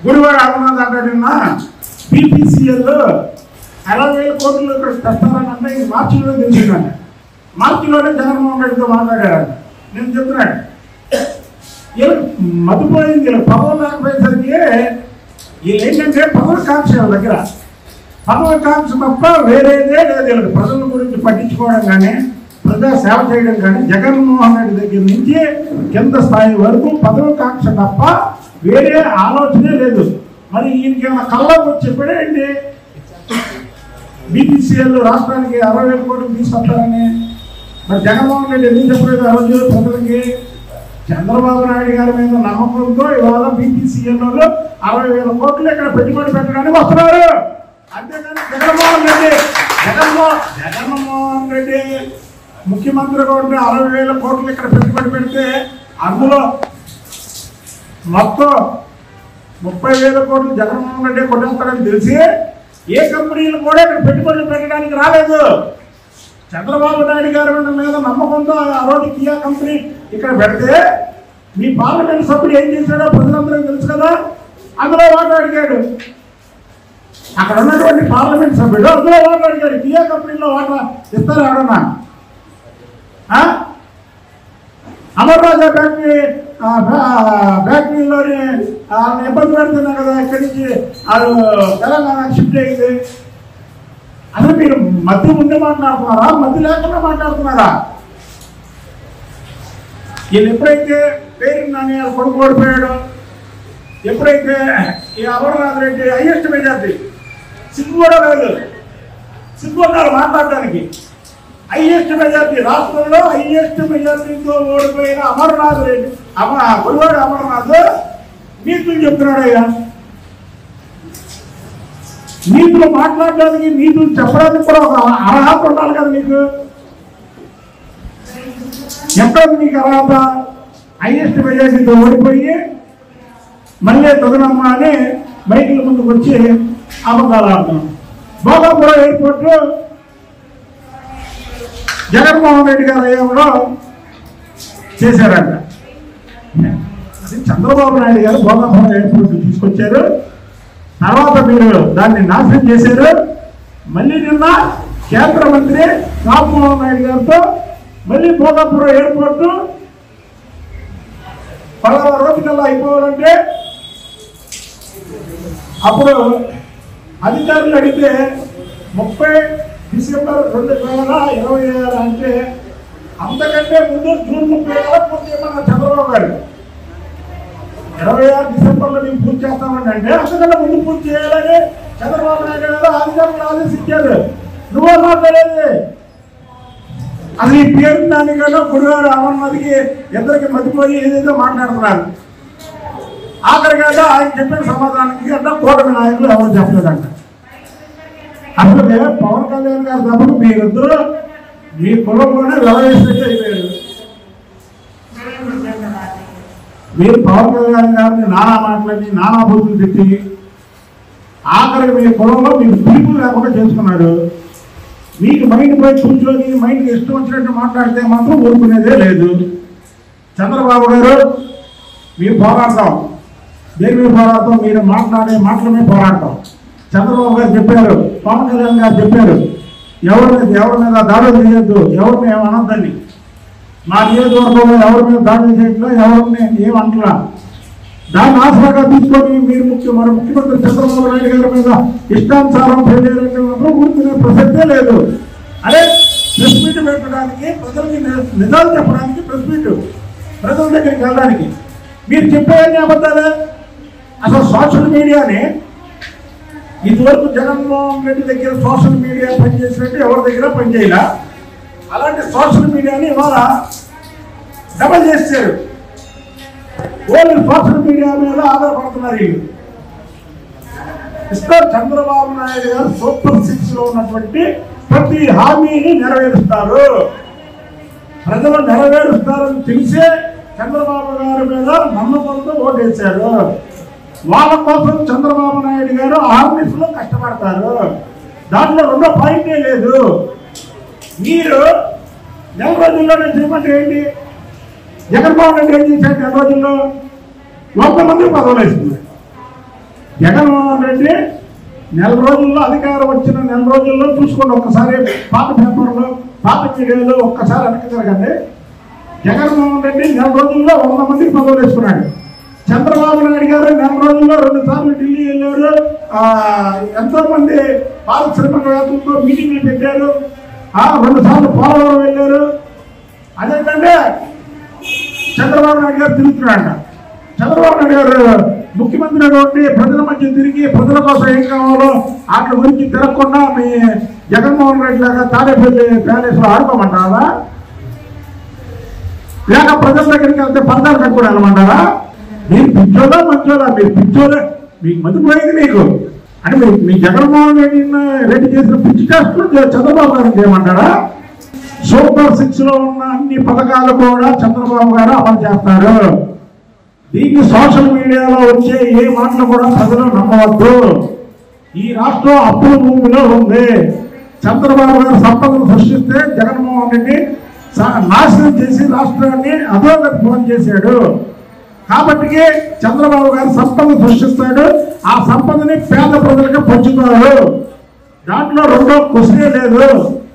Gudivada Amarnath అంటాడన్నా BPCL అరవై వేల కోట్లు ఇక్కడ తెస్తారని అంటే ఇది మార్చిలో తెలిసిందంట మార్చిలోనే జగన్మోహన్ రెడ్డితో మాట్లాడారు నేను చెప్తున్నాడు వీళ్ళకి మతిపోయింది వీళ్ళకి పదవులు లేకపోయేసరికి వీళ్ళు ఏంటంటే పదవి కాంక్ష వీళ్ళ దగ్గర పదవి కాంక్ష తప్ప వేరేదే లేదు వీళ్ళకి ప్రజల గురించి పట్టించుకోవడం కానీ ప్రజా సేవ చేయడం కానీ జగన్మోహన్ రెడ్డి దగ్గర నుంచి కింద స్థాయి వరకు పదవి కాంక్ష తప్ప వేరే ఆలోచనే లేదు మరి ఈయనకి ఏమైనా కళ్ళకు వచ్చి చెప్పాడేంటి బీపీసీఎల్ రాష్ట్రానికి అరవై వేల కోట్లు తీసుకొస్తారని మరి జగన్మోహన్ రెడ్డి ఎందుకు చెప్పలేదు ఆ రోజు ప్రజలకి చంద్రబాబు నాయుడు గారి మీద నమ్మకంతో ఇవాళ బీపీసీఎల్ వాళ్ళు అరవై వేల కోట్లు ఇక్కడ పెట్టుబడి పెట్టడానికి వస్తున్నారు అంతేగాని జగన్మోహన్ రెడ్డి జగన్మోహన్ జగన్మోహన్ రెడ్డి ముఖ్యమంత్రిగా ఉంటే అరవై వేల కోట్లు ఇక్కడ పెట్టుబడి పెడితే అందులో మొత్తం ముప్పై వేల కోట్లు జగన్మోహన్ రెడ్డి కొట్టేస్తాడని తెలిసి ఏ కంపెనీలు కూడా ఇక్కడ పెట్టుబడులు పెట్టడానికి రాలేదు చంద్రబాబు నాయుడు గారి మీద నమ్మకంతో ఆ రోజు కియా కంపెనీ ఇక్కడ పెడితే మీ పార్లమెంట్ సభ్యుడు ఏం చేశాడో ప్రజలందరికీ తెలుసు కదా అందులో ఓటు అడిగాడు అక్కడ ఉన్నటువంటి పార్లమెంట్ సభ్యుడు అందులో ఓటు అడిగాడు కియా కంపెనీలో ఓట ఇస్తారు ఎవడన్నా ఆ? అమర్ రాజా ఫ్యాక్టరీ ఆ, ఫ్యా- ఫ్యాక్టరీలోని వాళ్ళని ఇబ్బంది పెడుతున్నా కదా ఇక్కడి నుంచి వాళ్ళు తెలంగాణకు షిఫ్ట్ అయ్యింది అసలు మీరు మధ్య ఉండి మాట్లాడుతున్నారా మధ్య లేకుండా మాట్లాడుతున్నారా వీళ్ళు ఎప్పుడైతే పేరు నాని వాళ్ళ కొడుకు ఓడిపోయాడు ఎప్పుడైతే ఈ అమర్నాథ్ రెడ్డి హైయెస్ట్ మెజార్టీ సిగ్గు కూడా లేదు సిగ్గు ఉన్నారు మాట్లాడడానికి హైయెస్ట్ మెజార్టీ రాష్ట్రంలో హైయెస్ట్ మెజార్టీతో ఓడిపోయిన అమర్నాథ్ రెడ్డి అమ గురువాడు అమర్నాథ్ నీతులు చెప్తున్నాడు అయ్యా నీతులు మాట్లాడడానికి నీతులు చెప్పడానికి కూడా ఒక అర్హత ఉండాలి కదా నీకు ఎక్కడ నీకు అర్హత హైయెస్ట్ మెజార్టీతో ఓడిపోయి మళ్ళీ తొదనమ్మ అని బైకుల ముందుకు వచ్చి అబద్ధాలు ఆడుతున్నాం భోగాపురం ఎయిర్పోర్ట్ జగన్మోహన్ రెడ్డి గారు అయ్యేవాడు చేశారంట అది చంద్రబాబు నాయుడు గారు భోగాపురం ఎయిర్పోర్ట్ తీసుకొచ్చారు తర్వాత మీరు దాన్ని నాశనం చేశారు మళ్ళీ నిన్న కేంద్ర మంత్రి రామ్మోహన్ నాయుడు గారితో మళ్ళీ భోగాపురం ఎయిర్పోర్ట్ పదవ రోజుకల్లా అయిపోవాలంటే అప్పుడు అధికారులు అడిగితే ముప్పై డిసెంబర్ రెండు వేల ఇరవై ఆరు అంటే అంతకంటే ముందు జూన్ ముప్పై వేల పూర్తి చేయమన్నారు చంద్రబాబు గారు ఇరవై ఆరు డిసెంబర్లో మేము పూర్తి చేస్తామని అంటే అంతకంటే ముందు పూర్తి చేయాలని చంద్రబాబు నాయుడు గారు అధికారులు ఆదేశించారు నువ్వే మాట్లాడేది అసలు ఈ పేరు దానికన్నా గురుగారు అమర్నాథ్కి ఇద్దరికి మతిపోయి ఏదేదో మాట్లాడుతున్నారు ఆఖరిగా ఆయన చెప్పిన సమాధానానికి అంటే కూటమి నాయకులు ఎవరు చెప్పలేదంట అసలు పవన్ కళ్యాణ్ గారు తప్పదు మీరిద్దరు మీ కులంలోనే వ్యవహరిస్తే అయిపోయారు మీరు పవన్ కళ్యాణ్ గారిని నానా మాటలని నానా బుద్ధులు తిట్టి ఆఖరికి మీ కులంలో మీకు పిలుపు లేకుండా చేసుకున్నారు మీకు మైండ్ పై కూర్చొని మైండ్ ఇష్టం వచ్చినట్టు మాట్లాడితే మాత్రం ఊరుకునేదే లేదు చంద్రబాబు గారు మీరు పోరాడతాం దేని మీద పోరాడతాం మీరు మాట్లాడే మాటల మీద పోరాడతాం చంద్రబాబు గారు చెప్పారు పవన్ కళ్యాణ్ గారు చెప్పారు ఎవరి మీద ఎవరి మీద దాడులు చేయొద్దు ఎవరిని ఏమనొద్దని మా నియోజకవర్గంలో ఎవరి మీద దాడులు చేయట్లా ఎవరిని ఏమంటలా దాన్ని ఆసరాగా తీసుకొని మీరు ముఖ్య మన ముఖ్యమంత్రి చంద్రబాబు నాయుడు గారి మీద ఇష్టానుసారం ప్రజలంటే మాత్రం ఊరుకునే ప్రసక్తే లేదు అదే ప్రెస్ మీట్ పెట్టడానికి ప్రజలకి ని- నిజాలు చెప్పడానికి ప్రెస్ మీట్ ప్రజల దగ్గరికి వెళ్ళడానికి మీరు చెప్పేయని అబద్ధాలే అసలు సోషల్ మీడియాని ఇదివరకు జగన్మోహన్ రెడ్డి దగ్గర సోషల్ మీడియా పనిచేసినట్టు ఎవరి దగ్గర పనిచేయాల అలాంటి సోషల్ మీడియాని ఇవాళ డబల్ చేశారు ఓన్లీ సోషల్ మీడియా మీద ఆధారపడుతున్నారు వీళ్ళు ఇస్తారు చంద్రబాబు నాయుడు గారు సూపర్ సిక్స్ లో ఉన్నటువంటి ప్రతి హామీని నెరవేరుస్తారు ప్రజలు నెరవేరుస్తారని తెలిసే చంద్రబాబు గారి మీద నమ్మకంతో ఓటేశారు వాళ్ళ కోసం చంద్రబాబు నాయుడు గారు ఆర్మీస్ లో కష్టపడతారు దాంట్లో రెండో పాయింటే లేదు మీరు నెల రోజుల్లోనే చేయమంటే ఏంటి జగన్మోహన్ రెడ్డి ఏం చేశాడు నెల రోజుల్లో వంద మంది పదవులు వేసుకున్నారు జగన్మోహన్ రెడ్డి నెల రోజుల్లో అధికారం వచ్చిన నెల రోజుల్లో చూసుకోండి ఒక్కసారి పాత పేపర్లో పాత మీడియాలో ఒక్కసారి వెనక్కి తిరగండి జగన్మోహన్ రెడ్డి నెల రోజుల్లో వంద మందికి పదవులు వేసుకున్నాడు చంద్రబాబు నాయుడు గారు నెల రోజుల్లో రెండు సార్లు ఢిల్లీ వెళ్ళారు ఆ, ఎంతో మంది పారిశ్రామికవేత్తలతో మీటింగ్లు పెట్టారు ఆ, రెండు సార్లు పోలవరం వెళ్ళారు అదేంటంటే చంద్రబాబు నాయుడు గారు తిరుగుతున్నాడు చంద్రబాబు నాయుడు గారు ముఖ్యమంత్రి ఉండి ప్రజల మధ్య తిరిగి ప్రజల కోసం ఏం కావాలో వాటి గురించి తిరగకుండా మీ జగన్మోహన్ రెడ్డి లాగా తాడేపల్లి ప్యాలెస్ లో ఆడుకోమంటారా లేక ప్రజల దగ్గరికి వెళ్తే పరదాలు కట్టుకుని వెళ్ళమంటారా మీరు పిచ్చోదా మంచోదా మీరు పిచ్చోదా మీకు మతిపోయింది మీకు అంటే మీ మీ జగన్మోహన్ రెడ్డి రెడ్డి చేసిన పిచ్చి టెస్టులు చంద్రబాబు గారు చేయమంటారా సూపర్ సిక్స్ లో ఉన్న అన్ని పథకాలు కూడా చంద్రబాబు గారు అమలు చేస్తారు దీన్ని సోషల్ మీడియాలో వచ్చే ఏ మాటలు కూడా ప్రజలు నమ్మవద్దు ఈ రాష్ట్రం అప్పుల భూమిలో ఉంది చంద్రబాబు గారు సంపదను సృష్టిస్తే జగన్మోహన్ రెడ్డి స- నాశనం చేసి రాష్ట్రాన్ని అధోగతి ఫోన్ చేశాడు కాబట్టి చంద్రబాబు గారు సంపద సృష్టిస్తాడు ఆ సంపదని పేద ప్రజలకు పంచుతారు దాంట్లో రెండో క్వశ్చనే లేదు